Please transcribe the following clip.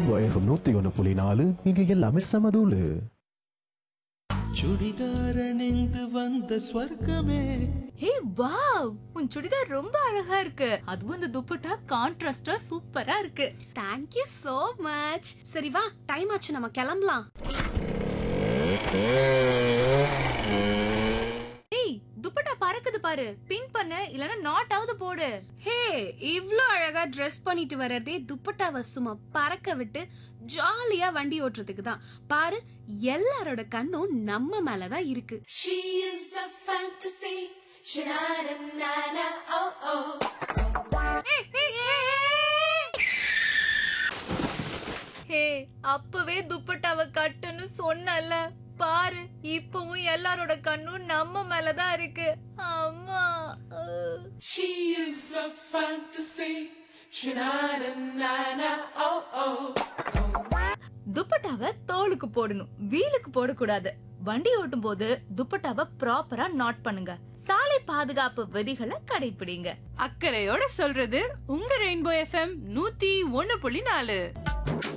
Rainbow FM நூத்தி ஒன்று புள்ளி நாலு இங்க எல்லாமே சமதூளு சுடிதார் அணிந்து வந்த ஸ்வர்க்கமே ஹே வாவ் உன் சுடிதார் ரொம்ப அழகா இருக்கு அதுவும் இந்த துப்பட்டா கான்ட்ராஸ்டா சூப்பரா இருக்கு தேங்க் யூ so மச் சரி வா டைம் ஆச்சு நம்ம கிளம்பலாம் ஏய் துப்பட்டா பறக்குது பாரு பின் பண்ணு இல்லனா நாட் ஆவது போடு ஹே இவ்ளோ அழகா Dress பண்ணிட்டு வர்றதே துப்பட்டாவை சும்மா பறக்க விட்டு ஜாலியா வண்டி ஓட்டுறதுக்கு தான் பாரு எல்லாரோட கண்ணும் நம்ம மேல தான் இருக்கு She is a fantasy. Sha-na-na-na-na, oh oh. ஹே அப்பவே துப்பட்டாவை கட்டுன்னு சொன்னல பாரு இப்பவும் எல்லாரோட கண்ணும் நம்ம மேலதான் இருக்கு அம்மா அஹ். She is a fantasy. Sha-na-na-na-na, oh oh. துப்பட்டாவை தோலுக்கு போடணும் வீலுக்கு போடக்கூடாது வண்டி ஓட்டும் போது துப்பட்டாவை ப்ராப்பரா நாட் பண்ணுங்க சாலை பாதுகாப்பு விதிகளை கடைபிடிங்க அக்கறையோட சொல்றது உங்க ரெயின்போ எஃப்எம் நூத்தி ஒன்னு புள்ளி நாலு